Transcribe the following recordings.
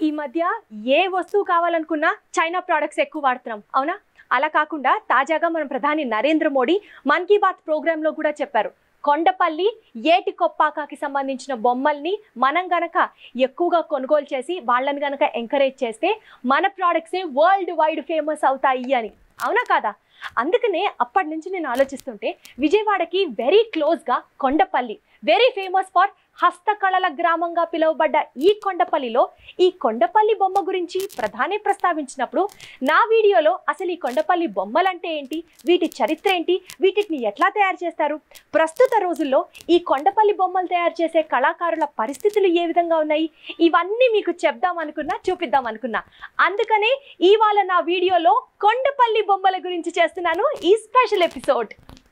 ఈ మధ్య ఏ వస్తువు కావాలనుకున్నా చైనా ప్రోడక్ట్స్ ఎక్కువ వాడుతున్నాం అవునా అలా కాకుండా తాజాగా మన ప్రధాని నరేంద్ర మోడీ మన్ కీ బాత్ ప్రోగ్రాంలో కూడా చెప్పారు కొండపల్లి ఏటి కొప్పాకాకి సంబంధించిన బొమ్మల్ని మనం గనక ఎక్కువగా కొనుగోలు చేసి వాళ్ళని గనక ఎంకరేజ్ చేస్తే మన ప్రోడక్ట్సే వరల్డ్ వైడ్ ఫేమస్ అవుతాయి అని అవునా కాదా అందుకనే అప్పటి నుంచి నేను ఆలోచిస్తుంటే విజయవాడకి వెరీ క్లోజ్గా కొండపల్లి వెరీ ఫేమస్ ఫర్ హస్తకళల గ్రామంగా పిలువబడ్డ ఈ కొండపల్లిలో ఈ కొండపల్లి బొమ్మ గురించి ప్రధాని ప్రస్తావించినప్పుడు నా వీడియోలో అసలు ఈ కొండపల్లి బొమ్మలంటే ఏంటి వీటి చరిత్ర ఏంటి వీటిని ఎట్లా తయారు చేస్తారు ప్రస్తుత రోజుల్లో ఈ కొండపల్లి బొమ్మలు తయారు చేసే కళాకారుల పరిస్థితులు ఏ విధంగా ఉన్నాయి ఇవన్నీ మీకు చెప్దాం అనుకున్నా చూపిద్దాం అనుకున్నా అందుకనే ఇవాళ నా వీడియోలో కొండపల్లి బొమ్మల గురించి చేస్తున్నాను ఈ స్పెషల్ ఎపిసోడ్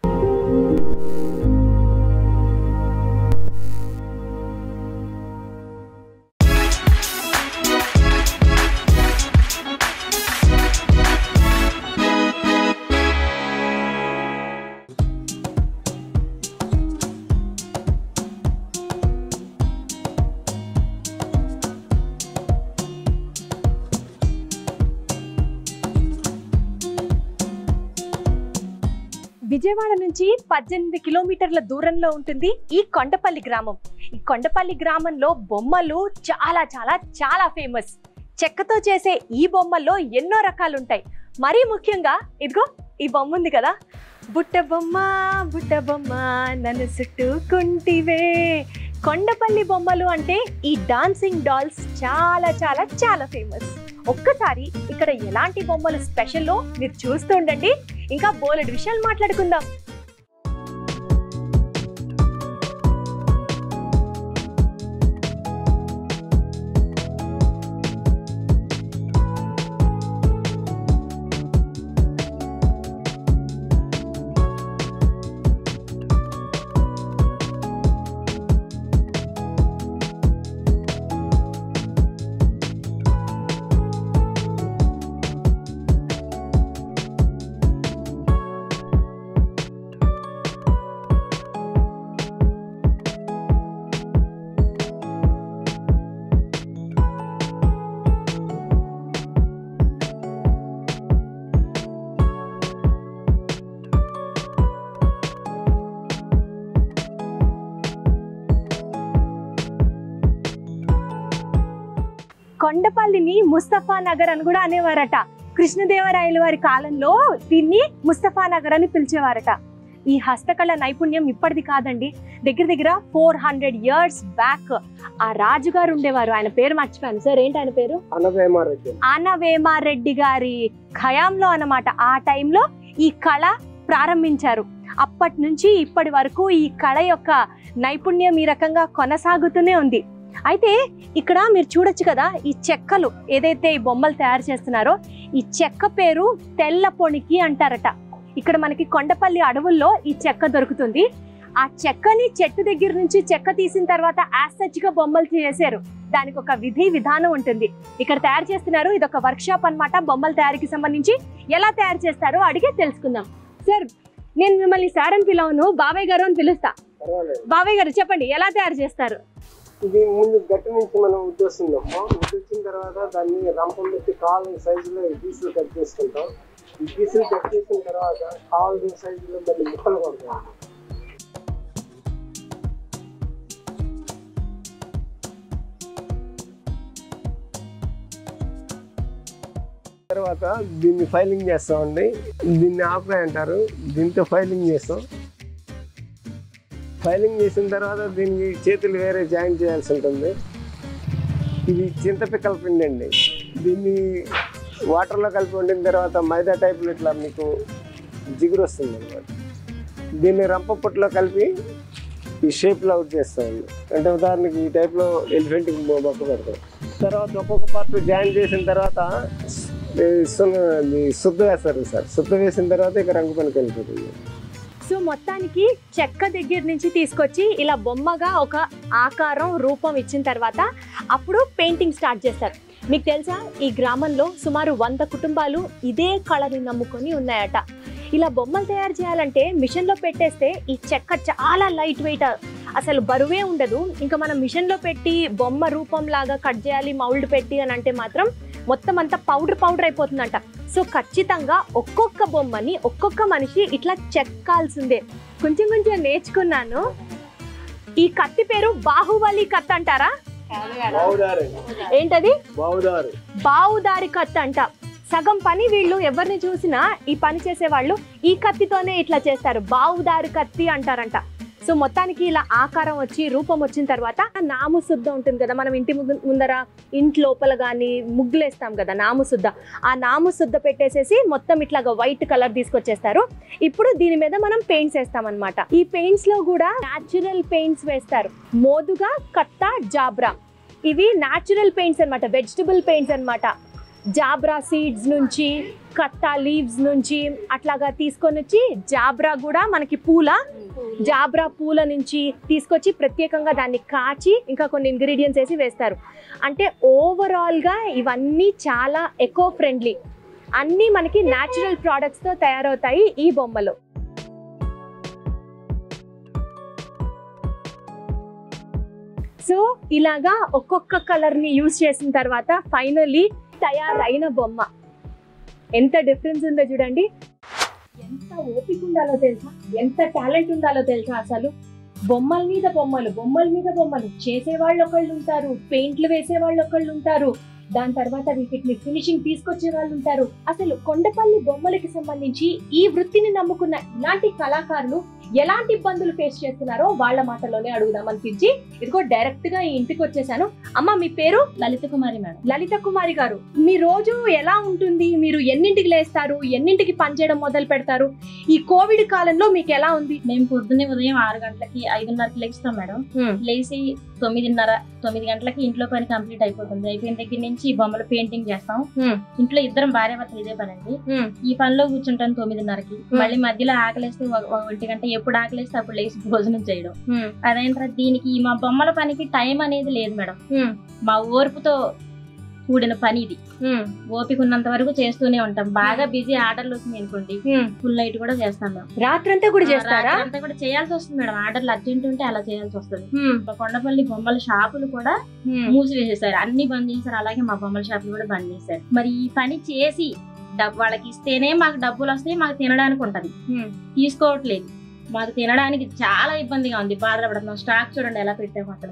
విజయవాడ నుంచి పద్దెనిమిది కిలోమీటర్ల దూరంలో ఉంటుంది ఈ కొండపల్లి గ్రామం ఈ కొండపల్లి గ్రామంలో బొమ్మలు చాలా చాలా చాలా ఫేమస్ చెక్కతో చేసే ఈ బొమ్మల్లో ఎన్నో రకాలు ఉంటాయి మరీ ముఖ్యంగా ఇదిగో ఈ బొమ్మ ఉంది కదా బుట్ట బొమ్మ బుట్ట బొమ్మ నన్ను చుట్టుకుంటివే కొండపల్లి బొమ్మలు అంటే ఈ డాన్సింగ్ డాల్స్ చాలా చాలా చాలా ఫేమస్ ఒక్కసారి ఇక్కడ ఎలాంటి బొమ్మలు స్పెషల్లో మీరు చూస్తూ ఉండండి ఇంకా బోలెడు విషయాలు మాట్లాడుకుందాం కొండపల్లిని ముస్తఫా నగర్ అని కూడా అనేవారట కృష్ణదేవరాయల వారి కాలంలో దీన్ని ముస్తఫా నగర్ అని పిలిచేవారట ఈ హస్తకళ నైపుణ్యం ఇప్పటిది కాదండి దగ్గర దగ్గర ఫోర్ హండ్రెడ్ ఇయర్స్ బ్యాక్ ఆ రాజుగారు ఉండేవారు ఆయన పేరు మర్చిపోయాను సార్ ఏంటి ఆయన పేరు అనవేమారెడ్డి ఆనవేమారెడ్డి గారి ఖయాంలో అన్నమాట ఆ టైంలో ఈ కళ ప్రారంభించారు అప్పటి నుంచి ఇప్పటి వరకు ఈ కళ యొక్క నైపుణ్యం ఈ రకంగా కొనసాగుతూనే ఉంది అయితే ఇక్కడ మీరు చూడొచ్చు కదా ఈ చెక్కలు ఏదైతే ఈ బొమ్మలు తయారు చేస్తున్నారో ఈ చెక్క పేరు తెల్ల పొనికి అంటారట ఇక్కడ మనకి కొండపల్లి అడవుల్లో ఈ చెక్క దొరుకుతుంది ఆ చెక్కని చెట్టు దగ్గర నుంచి చెక్క తీసిన తర్వాత యాజ్ గా బొమ్మలు చేశారు దానికి ఒక విధి విధానం ఉంటుంది ఇక్కడ తయారు చేస్తున్నారు ఇది ఒక వర్క్ షాప్ అనమాట బొమ్మల తయారీకి సంబంధించి ఎలా తయారు చేస్తారో అడిగి తెలుసుకుందాం సార్ నేను మిమ్మల్ని సార్ అని పిలవను బాబాయ్ గారు అని పిలుస్తా పర్వాలేదు బాబాయ్ గారు చెప్పండి ఎలా తయారు చేస్తారు ఇది ముందు గట్టి నుంచి మనం ఉద్దేస్తుందమ్మా ఉద్దేసిన తర్వాత దాన్ని రంపం పెట్టి కావాలని సైజులో ఈ పీసులు కట్ చేసుకుంటాం ఈ పీసులు కట్ చేసిన తర్వాత కావాల్సిన సైజులో దాన్ని ముక్కలు కొడతాం తర్వాత దీన్ని ఫైలింగ్ చేస్తామండి దీన్ని ఆపరాయ్ అంటారు దీంతో ఫైలింగ్ చేస్తాం ఫైలింగ్ చేసిన తర్వాత దీనికి చేతులు వేరే జాయిన్ చేయాల్సి ఉంటుంది ఇది చింతపిక్కల పిండి అండి దీన్ని వాటర్లో కలిపి వండిన తర్వాత మైదా టైప్లో ఇట్లా మీకు జిగురు వస్తుంది అనమాట దీన్ని రంప పుట్లో కలిపి ఈ షేప్లో అవుట్ చేస్తామండి అంటే ఉదాహరణకి ఈ టైప్లో ఎలిఫెంట్కి బొక్క పెడతాం తర్వాత ఒక్కొక్క పార్ట్ జాయిన్ చేసిన తర్వాత ఈ సున్న- ఇది శుద్ధ వేస్తారు సార్ శుద్ధ వేసిన తర్వాత ఇక రంగు పనికి వెళ్ళిపోతుంది సో మొత్తానికి చెక్క దగ్గర నుంచి తీసుకొచ్చి ఇలా బొమ్మగా ఒక ఆకారం రూపం ఇచ్చిన తర్వాత అప్పుడు పెయింటింగ్ స్టార్ట్ చేస్తారు మీకు తెలుసా ఈ గ్రామంలో సుమారు వంద కుటుంబాలు ఇదే కళని నమ్ముకొని ఉన్నాయట ఇలా బొమ్మలు తయారు చేయాలంటే మిషన్లో పెట్టేస్తే ఈ చెక్క చాలా లైట్ వెయిట్ అసలు బరువే ఉండదు ఇంకా మనం మిషన్లో పెట్టి బొమ్మ రూపం లాగా కట్ చేయాలి మౌల్డ్ పెట్టి అని అంటే మాత్రం మొత్తం అంతా పౌడర్ పౌడర్ అయిపోతుందంట సో ఖచ్చితంగా ఒక్కొక్క బొమ్మని ఒక్కొక్క మనిషి ఇట్లా చెక్కాల్సిందే కొంచెం కొంచెం నేర్చుకున్నాను ఈ కత్తి పేరు బాహుబలి కత్తి అంటారా బావుదారు ఏంటది బావుదారు బావుదారి కత్తి అంట సగం పని వీళ్ళు ఎవరిని చూసినా ఈ పని చేసే వాళ్ళు ఈ కత్తితోనే ఇట్లా చేస్తారు బావుదారి కత్తి అంటారంట సో మొత్తానికి ఇలా ఆకారం వచ్చి రూపం వచ్చిన తర్వాత నాము శుద్ధ ఉంటుంది కదా మనం ఇంటి ముందు- ముందర ఇంటి లోపల కానీ ముగ్గులేస్తాం కదా నాము శుద్ధ ఆ నాము శుద్ధ పెట్టేసేసి మొత్తం ఇట్లాగా వైట్ కలర్ తీసుకొచ్చేస్తారు ఇప్పుడు దీని మీద మనం పెయింట్స్ వేస్తాం అనమాట ఈ పెయింట్స్ లో కూడా న్యాచురల్ పెయింట్స్ వేస్తారు మోదుగా కత్త జాబ్రా ఇవి న్యాచురల్ పెయింట్స్ అన్నమాట వెజిటబుల్ పెయింట్స్ అన్నమాట జాబ్రా సీడ్స్ నుంచి కత్తా లీవ్స్ నుంచి అట్లాగా తీసుకొని వచ్చి జాబ్రా కూడా మనకి పూల జాబ్రా పూల నుంచి తీసుకొచ్చి ప్రత్యేకంగా దాన్ని కాచి ఇంకా కొన్ని ఇంగ్రీడియంట్స్ వేసి వేస్తారు అంటే ఓవరాల్గా ఇవన్నీ చాలా ఎకో ఫ్రెండ్లీ అన్నీ మనకి న్యాచురల్ ప్రోడక్ట్స్తో తయారవుతాయి ఈ బొమ్మలు సో ఇలాగా ఒక్కొక్క కలర్ని యూజ్ చేసిన తర్వాత ఫైనల్లీ తయారైన బొమ్మ ఎంత డిఫరెన్స్ ఉందో చూడండి ఎంత ఓపిక ఉండాలో తెలుసా ఎంత టాలెంట్ ఉండాలో తెలుసా అసలు బొమ్మల మీద బొమ్మలు బొమ్మల మీద బొమ్మలు చేసే వాళ్ళు ఒకళ్ళు ఉంటారు పెయింట్లు వేసే వాళ్ళు ఒకళ్ళు ఉంటారు దాని తర్వాత వీటిని ఫినిషింగ్ తీసుకొచ్చే వాళ్ళు ఉంటారు అసలు కొండపల్లి బొమ్మలకి సంబంధించి ఈ వృత్తిని నమ్ముకున్న ఇలాంటి కళాకారులు ఎలాంటి ఇబ్బందులు ఫేస్ చేస్తున్నారో వాళ్ళ మాటలోనే అడుగుదాం అనిపించి ఇదిగో డైరెక్ట్ గా ఈ ఇంటికి వచ్చేసాను అమ్మ మీ పేరు లలిత కుమారి మేడం లలిత కుమారి గారు మీ రోజు ఎలా ఉంటుంది మీరు ఎన్నింటికి లేస్తారు ఎన్నింటికి పనిచేయడం మొదలు పెడతారు ఈ కోవిడ్ కాలంలో మీకు ఎలా ఉంది మేము పొద్దున్నే ఉదయం ఆరు గంటలకి ఐదున్నరకి లేస్తాం మేడం లేచి తొమ్మిదిన్నర తొమ్మిది గంటలకి ఇంట్లో పని కంప్లీట్ అయిపోతుంది అయిపోయిన దగ్గర నుంచి ఈ బొమ్మలు పెయింటింగ్ చేస్తాం Hmm. ఇంట్లో ఇద్దరం భార్య భర్తలు ఇదే పని అండి ఈ పనిలో కూర్చుంటాం తొమ్మిదిన్నరకి మళ్ళీ మధ్యలో ఆకలేస్తే ఒక ఒక ఒంటి గంట ఎప్పుడు ఆకలేస్తే అప్పుడు లేచి భోజనం చేయడం అదైన తర్వాత దీనికి మా బొమ్మల పనికి టైం అనేది లేదు మేడం మా ఓర్పుతో కూడిన పని ఇది ఓపిక ఉన్నంత వరకు చేస్తూనే ఉంటాం బాగా బిజీ ఆర్డర్లు వచ్చింది అనుకోండి ఫుల్ నైట్ కూడా చేస్తాం మేము రాత్రంతా కూడా చేస్తారా రాత్రి అంతా కూడా చేయాల్సి వస్తుంది మేడం ఆర్డర్లు అర్జెంట్ ఉంటే అలా చేయాల్సి వస్తుంది మా కొండపల్లి బొమ్మల షాపులు కూడా మూసివేసేసారు అన్ని బంద్ చేశారు అలాగే మా బొమ్మల షాపులు కూడా బంద్ చేశారు మరి ఈ పని చేసి డబ్బు వాళ్ళకి ఇస్తేనే మాకు డబ్బులు వస్తాయి మాకు తినడానికి ఉంటది తీసుకోవట్లేదు మాకు తినడానికి చాలా ఇబ్బందిగా ఉంది బాధపడుతున్నాం స్టాక్ చూడండి ఎలా పెట్టాము అక్కడ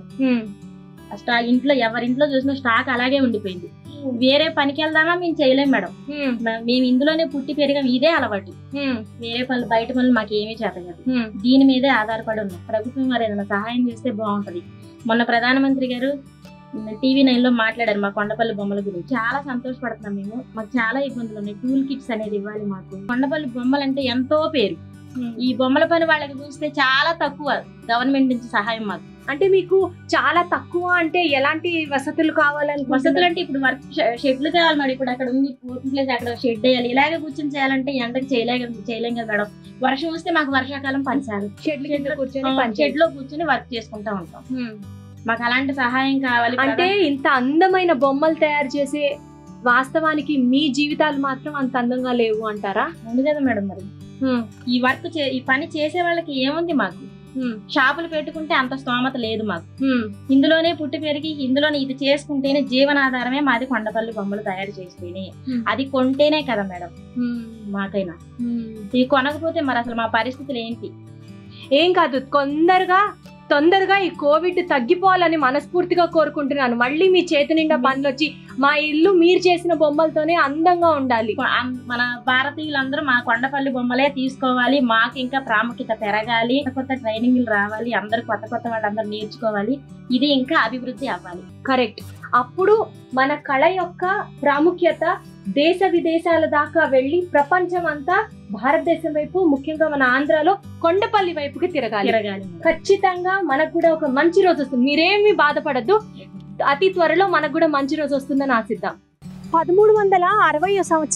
ఆ స్టాక్ ఇంట్లో ఎవరింట్లో చూసినా స్టాక్ అలాగే ఉండిపోయింది వేరే పనికి వెళ్దామా మేము చేయలేం మేడం మే- మేము ఇందులోనే పుట్టి పెరిగాం ఇదే అలవాటు వేరే పనులు బయట పనులు మాకు ఏమీ చేత కాదు దీని మీదే ఆధారపడి ఉన్నాం ప్రభుత్వం మరి ఏదైనా సహాయం చేస్తే బాగుంటది మొన్న ప్రధానమంత్రి గారు టీవీ నైన్ లో మాట్లాడారు మా కొండపల్లి బొమ్మల గురించి చాలా సంతోషపడుతున్నాం మేము మాకు చాలా ఇబ్బందులు ఉన్నాయి టూల్ కిట్స్ అనేది ఇవ్వాలి మాకు కొండపల్లి బొమ్మలు అంటే ఎంతో పేరు ఈ బొమ్మల పని వాళ్ళకి చూస్తే చాలా తక్కువ గవర్నమెంట్ నుంచి సహాయం మాకు అంటే మీకు చాలా తక్కువ అంటే ఎలాంటి వసతులు కావాలని వసతులు అంటే ఇప్పుడు వర్క్ షెడ్లు కావాలి మేడం ఇప్పుడు అక్కడ ఉంది ఓపెన్ ప్లేస్ అక్కడ షెడ్ వేయాలి ఇలాగే కూర్చొని చేయాలంటే ఎండకు చేయలేక చేయలేం కదా మేడం వర్షం వస్తే మాకు వర్షాకాలం పంచాలి షెడ్ల కింద కూర్చొని పని షెడ్ లో కూర్చొని వర్క్ చేసుకుంటా ఉంటాం మాకు అలాంటి సహాయం కావాలి అంటే ఇంత అందమైన బొమ్మలు తయారు చేసే వాస్తవానికి మీ జీవితాలు మాత్రం అంత అందంగా లేవు అంటారా ఉంది కదా మేడం మరి ఈ వర్క్ చే ఈ పని చేసే వాళ్ళకి ఏముంది మాకు షాపులు పెట్టుకుంటే అంత స్తోమత లేదు మాకు ఇందులోనే పుట్టి పెరిగి ఇందులోనే ఇది చేసుకుంటేనే జీవనాధారమే మాది కొండపల్లి బొమ్మలు తయారు చేస్తేనే Hmm. అది కొంటేనే కదా మేడం మాకైనా ఇది కొనకపోతే మరి అసలు మా పరిస్థితులు ఏంటి ఏం కాదు తొందరగా తొందరగా ఈ కోవిడ్ తగ్గిపోవాలని మనస్ఫూర్తిగా కోరుకుంటున్నాను మళ్ళీ మీ చేతి నిండా పనులు వచ్చి మా ఇల్లు మీరు చేసిన బొమ్మలతోనే అందంగా ఉండాలి కొ- అం- మన భారతీయులందరూ మా కొండపల్లి బొమ్మలే తీసుకోవాలి మాకు ఇంకా ప్రాముఖ్యత పెరగాలి కొత్త కొత్త ట్రైనింగ్లు రావాలి అందరూ కొత్త కొత్త వాళ్ళందరూ నేర్చుకోవాలి ఇది ఇంకా అభివృద్ధి అవ్వాలి కరెక్ట్ అప్పుడు మన కళ యొక్క ప్రాముఖ్యత దేశ విదేశాల దాకా వెళ్ళి ప్రపంచం అంతా భారతదేశం వైపు ముఖ్యంగా మన ఆంధ్రాలో కొండపల్లి వైపుకి తిరగాలి తిరగాలి ఖచ్చితంగా మనకు కూడా ఒక మంచి రోజు వస్తుంది మీరేమి బాధపడద్దు అతి త్వరలో మనకు కూడా మంచి రోజు వస్తుందని ఆశిద్దాం పదమూడు వందల అరవై సంవత్సరం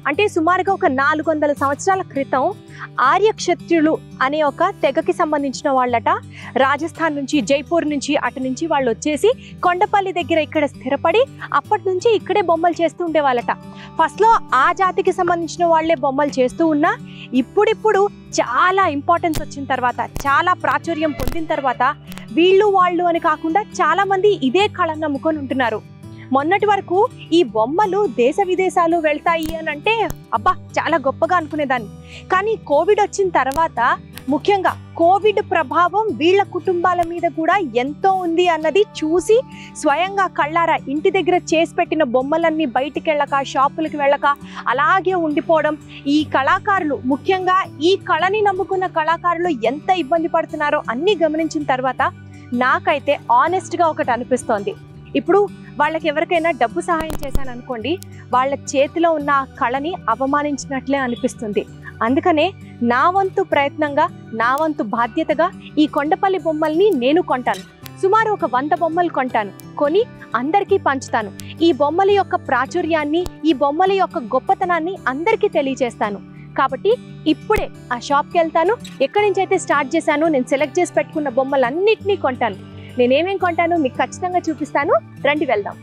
అంటే సుమారుగా ఒక నాలుగు వందల సంవత్సరాల క్రితం ఆర్యక్షత్రులు అనే ఒక తెగకి సంబంధించిన వాళ్ళట రాజస్థాన్ నుంచి జైపూర్ నుంచి అటు నుంచి వాళ్ళు వచ్చేసి కొండపల్లి దగ్గర ఇక్కడ స్థిరపడి అప్పటి నుంచి ఇక్కడే బొమ్మలు చేస్తూ ఉండేవాళ్ళట ఫస్ట్లో ఆ జాతికి సంబంధించిన వాళ్ళే బొమ్మలు చేస్తూ ఉన్నా ఇప్పుడిప్పుడు చాలా ఇంపార్టెన్స్ వచ్చిన తర్వాత చాలా ప్రాచుర్యం పొందిన తర్వాత వీళ్ళు వాళ్ళు అని కాకుండా చాలా మంది ఇదే కళను నమ్ముకొని ఉంటున్నారు మొన్నటి వరకు ఈ బొమ్మలు దేశ విదేశాలు వెళ్తాయి అని అంటే అబ్బా చాలా గొప్పగా అనుకునేదాన్ని కానీ కోవిడ్ వచ్చిన తర్వాత ముఖ్యంగా కోవిడ్ ప్రభావం వీళ్ళ కుటుంబాల మీద కూడా ఎంతో ఉంది అన్నది చూసి స్వయంగా కళ్ళారా ఇంటి దగ్గర చేసి పెట్టిన బొమ్మలన్నీ బయటికి వెళ్ళక షాపులకు వెళ్ళక అలాగే ఉండిపోవడం ఈ కళాకారులు ముఖ్యంగా ఈ కళని నమ్ముకున్న కళాకారులు ఎంత ఇబ్బంది పడుతున్నారో అన్ని గమనించిన తర్వాత నాకైతే ఆనెస్ట్గా ఒకటి అనిపిస్తోంది ఇప్పుడు వాళ్ళకి ఎవరికైనా డబ్బు సహాయం చేశాను అనుకోండి వాళ్ళ చేతిలో ఉన్న ఆ కళని అవమానించినట్లే అనిపిస్తుంది అందుకనే నా వంతు ప్రయత్నంగా నా వంతు బాధ్యతగా ఈ కొండపల్లి బొమ్మల్ని నేను కొంటాను సుమారు ఒక వంద బొమ్మలు కొంటాను కొని అందరికీ పంచుతాను ఈ బొమ్మల యొక్క ప్రాచుర్యాన్ని ఈ బొమ్మల యొక్క గొప్పతనాన్ని అందరికీ తెలియజేస్తాను కాబట్టి ఇప్పుడే ఆ షాప్కి వెళ్తాను ఎక్కడి నుంచి అయితే స్టార్ట్ చేశానో నేను సెలెక్ట్ చేసి పెట్టుకున్న బొమ్మలన్నిటినీ కొంటాను నేనేమేం కొంటానో మీకు ఖచ్చితంగా చూపిస్తాను రండి వెళ్దాం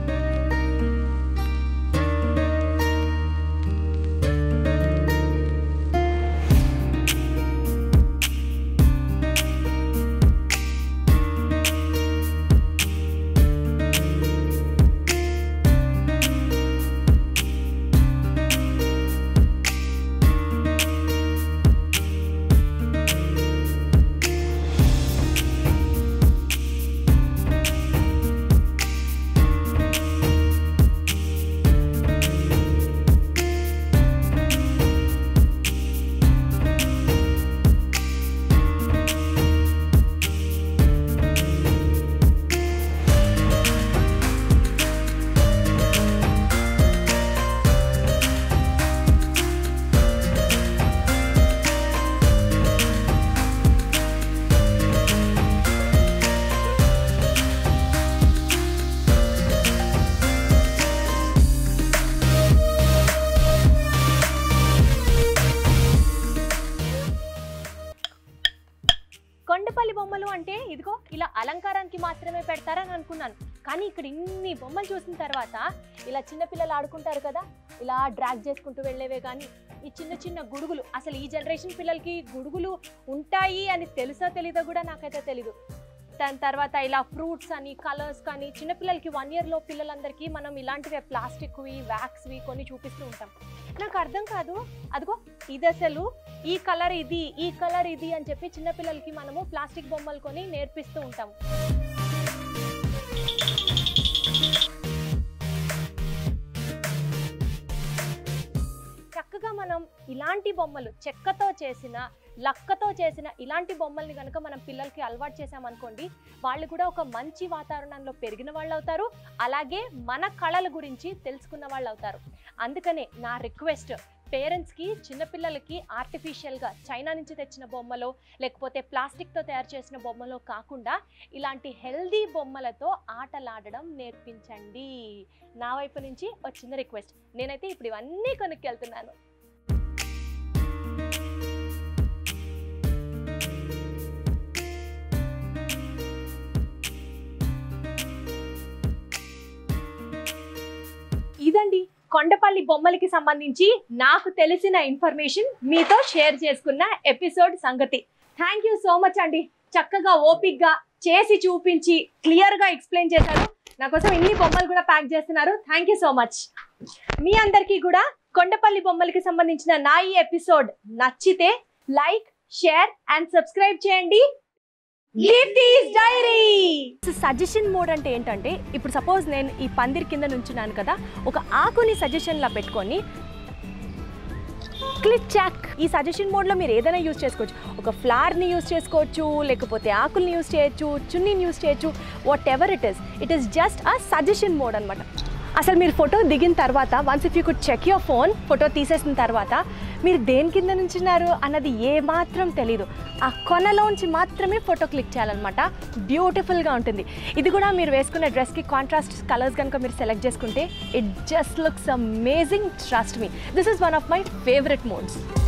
కొండపల్లి బొమ్మలు అంటే ఇదిగో ఇలా అలంకారానికి మాత్రమే పెడతారని అనుకున్నాను కానీ ఇక్కడ ఇన్ని బొమ్మలు చూసిన తర్వాత ఇలా చిన్నపిల్లలు ఆడుకుంటారు కదా ఇలా డ్రాగ్ చేసుకుంటూ వెళ్ళేవే కానీ ఈ చిన్న చిన్న గుడుగులు అసలు ఈ జనరేషన్ పిల్లలకి గుడుగులు ఉంటాయి అని తెలుసో తెలీదో కూడా నాకైతే తెలీదు దాని తర్వాత ఇలా ఫ్రూట్స్ అని కలర్స్ కానీ చిన్నపిల్లలకి వన్ ఇయర్లో పిల్లలందరికీ మనం ఇలాంటివే ప్లాస్టిక్వి వ్యాక్స్వి కొన్ని చూపిస్తూ ఉంటాం నాకు అర్థం కాదు అదిగో ఇది అసలు ఈ కలర్ ఇది ఈ కలర్ ఇది అని చెప్పి చిన్నపిల్లలకి మనము ప్లాస్టిక్ బొమ్మలు కొని నేర్పిస్తూ ఉంటాం చక్కగా మనం ఇలాంటి బొమ్మలు చెక్కతో చేసిన లక్కతో చేసిన ఇలాంటి బొమ్మల్ని కనుక మనం పిల్లలకి అలవాటు చేసామనుకోండి వాళ్ళు కూడా ఒక మంచి వాతావరణంలో పెరిగిన వాళ్ళు అవుతారు అలాగే మన కళల గురించి తెలుసుకున్న వాళ్ళు అవుతారు అందుకనే నా రిక్వెస్ట్ పేరెంట్స్కి చిన్నపిల్లలకి ఆర్టిఫిషియల్గా చైనా నుంచి తెచ్చిన బొమ్మలో లేకపోతే ప్లాస్టిక్తో తయారు చేసిన బొమ్మలో కాకుండా ఇలాంటి హెల్దీ బొమ్మలతో ఆటలాడడం నేర్పించండి నా వైపు నుంచి ఒక చిన్న రిక్వెస్ట్ నేనైతే ఇప్పుడు ఇవన్నీ కొనుక్కెళ్తున్నాను ఇదండి కొండపల్లి బొమ్మలకి సంబంధించి నాకు తెలిసిన ఇన్ఫర్మేషన్ మీతో షేర్ చేసుకున్న ఎపిసోడ్ సంగతి థ్యాంక్ యూ సో మచ్ అండి చక్కగా ఓపిక్గా చేసి చూపించి క్లియర్గా ఎక్స్ప్లెయిన్ చేశారు నా కోసం ఇన్ని బొమ్మలు కూడా ప్యాక్ చేస్తున్నారు థ్యాంక్ యూ సో మచ్ మీ అందరికీ కూడా కొండపల్లి బొమ్మలకి సంబంధించిన నా ఈ ఎపిసోడ్ నచ్చితే లైక్ షేర్ అండ్ సబ్స్క్రైబ్ చేయండి డైరీ సజెషన్ మోడ్ అంటే ఏంటంటే ఇప్పుడు సపోజ్ నేను ఈ పందిరి కింద నుంచున్నాను కదా ఒక ఆకుని సజెషన్లా పెట్టుకొని క్లిక్ చాక్ ఈ సజెషన్ మోడ్లో మీరు ఏదైనా యూస్ చేసుకోవచ్చు ఒక ఫ్లవర్ని యూస్ చేసుకోవచ్చు లేకపోతే ఆకుల్ని యూస్ చేయొచ్చు చున్నీని యూస్ చేయొచ్చు whatever it is it is just a suggestion mode అనమాట అసలు మీరు ఫోటో దిగిన తర్వాత once if you could check your phone photo తీసేసిన తర్వాత మీరు దేని కింద నుంచున్నారు అన్నది ఏ మాత్రం తెలీదు ఆ కొనలోంచి మాత్రమే ఫోటో క్లిక్ చేయాలన్నమాట బ్యూటిఫుల్గా ఉంటుంది ఇది కూడా మీరు వేసుకునే డ్రెస్కి కాంట్రాస్ట్ కలర్స్ కనుక మీరు సెలెక్ట్ చేసుకుంటే it just looks amazing trust me this is one of my favourite modes